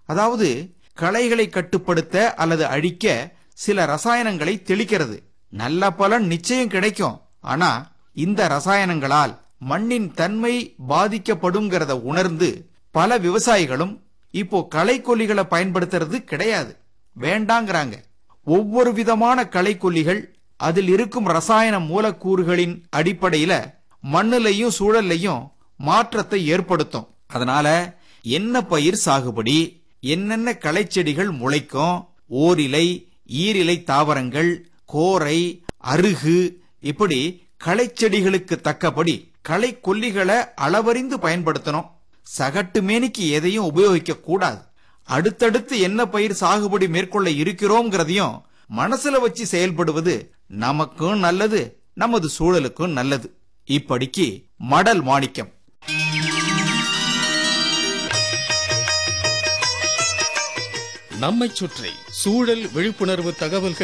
அதாவது களைகளை கட்டுப்படுத்த அல்லது அழிக்க சில ரசாயனங்களை தெளிக்கிறது நல்ல பலன் நிச்சயம் கிடைக்கும் ஆனா இந்த ரசாயனங்களால் மண்ணின் தன்மை பாதிக்கப்படுங்கிறத உணர்ந்து பல விவசாயிகளும் இப்போ களைக்கொல்லிகளை பயன்படுத்துறது கிடையாது வேண்டாங்கிறாங்க ஒவ்வொரு விதமான களைக்கொல்லிகள் அதில் இருக்கும் ரசாயன மூலக்கூறுகளின் அடிப்படையில மண்ணுலையும் சூழல்லையும் மாற்றத்தை ஏற்படுத்தும் அதனால என்ன பயிர் சாகுபடி என்னென்ன களைச்செடிகள் முளைக்கும் ஓரிலை ஈரிலை தாவரங்கள் கோரை அருகு இப்படி களைச்செடிகளுக்கு தக்கபடி களை கொல்லிகளை அளவறிந்து பயன்படுத்தணும் சகட்டு மேனிக்கு எதையும் உபயோகிக்க கூடாது அடுத்தடுத்து என்ன பயிர் சாகுபடி மேற்கொள்ள இருக்கிறோங்கிறதையும் மனசுல வச்சு செயல்படுவது நமக்கும் நல்லது நமது சூழலுக்கும் நல்லது இப்படிக்கு மடல் மாணிக்கம் நம்மைச் சுற்றி சூழல் விழிப்புணர்வு தகவல்கள்